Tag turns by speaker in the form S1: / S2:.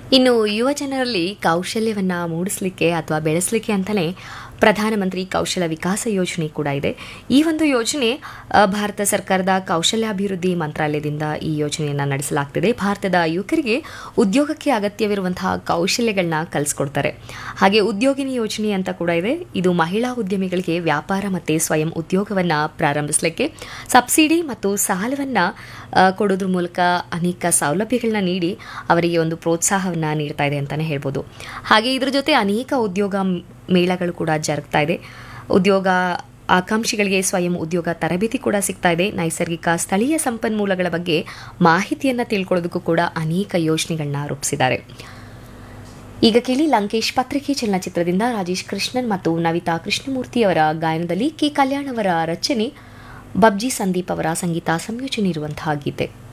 S1: ಇನ್ನು ಯುವ ಜನರಲ್ಲಿ ಕೌಶಲ್ಯವನ್ನ ಮೂಡಿಸಲಿಕ್ಕೆ ಅಥವಾ ಬೆಳೆಸಲಿಕ್ಕೆ ಅಂತಲೇ ಪ್ರಧಾನಮಂತ್ರಿ ಕೌಶಲ ವಿಕಾಸ ಯೋಜನೆ ಕೂಡ ಇದೆ ಈ ಒಂದು ಯೋಜನೆ ಆ, ಭಾರತ ಸರ್ಕಾರದ ಕೌಶಲ್ಯಾಭಿವೃದ್ಧಿ ಮಂತ್ರಾಲಯದಿಂದ ಈ ಯೋಜನೆಯನ್ನು ನಡೆಸಲಾಗ್ತಿದೆ ಭಾರತದ ಯುವಕರಿಗೆ ಉದ್ಯೋಗಕ್ಕೆ ಅಗತ್ಯವಿರುವಂತಹ ಕೌಶಲ್ಯಗಳನ್ನ ಕಲಿಸ್ಕೊಡ್ತಾರೆ ಹಾಗೆ ಉದ್ಯೋಗಿನಿ ಯೋಜನೆ ಅಂತ ಕೂಡ ಇದೆ ಇದು ಮಹಿಳಾ ಉದ್ಯಮಿಗಳಿಗೆ ವ್ಯಾಪಾರ ಮತ್ತು ಸ್ವಯಂ ಉದ್ಯೋಗವನ್ನು ಪ್ರಾರಂಭಿಸಲಿಕ್ಕೆ ಸಬ್ಸಿಡಿ ಮತ್ತು ಸಾಲವನ್ನು ಕೊಡೋದ್ರ ಮೂಲಕ ಅನೇಕ ಸೌಲಭ್ಯಗಳನ್ನ ನೀಡಿ ಅವರಿಗೆ ಒಂದು ಪ್ರೋತ್ಸಾಹವನ್ನು ನೀಡ್ತಾ ಇದೆ ಅಂತಲೇ ಹೇಳ್ಬೋದು ಹಾಗೆ ಇದ್ರ ಜೊತೆ ಅನೇಕ ಉದ್ಯೋಗ ಮ್- ಮೇಳಗಳು ಕೂಡ ಜರುಗ್ತಾ ಇದೆ ಉದ್ಯೋಗ ಆಕಾಂಕ್ಷಿಗಳಿಗೆ ಸ್ವಯಂ ಉದ್ಯೋಗ ತರಬೇತಿ ಕೂಡ ಸಿಗ್ತಾ ಇದೆ ನೈಸರ್ಗಿಕ ಸ್ಥಳೀಯ ಸಂಪನ್ಮೂಲಗಳ ಬಗ್ಗೆ ಮಾಹಿತಿಯನ್ನು ತಿಳ್ಕೊಳ್ಳೋದಕ್ಕೂ ಕೂಡ ಅನೇಕ ಯೋಜನೆಗಳನ್ನ ರೂಪಿಸಿದ್ದಾರೆ ಈಗ ಕೇಳಿ ಲಂಕೇಶ್ ಪತ್ರಿಕೆ ಚಲನಚಿತ್ರದಿಂದ ರಾಜೇಶ್ ಕೃಷ್ಣನ್ ಮತ್ತು ನವಿತಾ ಕೃಷ್ಣಮೂರ್ತಿ ಅವರ ಗಾಯನದಲ್ಲಿ ಕೆ ಕಲ್ಯಾಣ್ ಅವರ ರಚನೆ ಬಬ್ಜಿ ಸಂದೀಪ್ ಅವರ ಸಂಗೀತ ಸಂಯೋಜನೆ ಇರುವಂತಹ ಗೀತೆ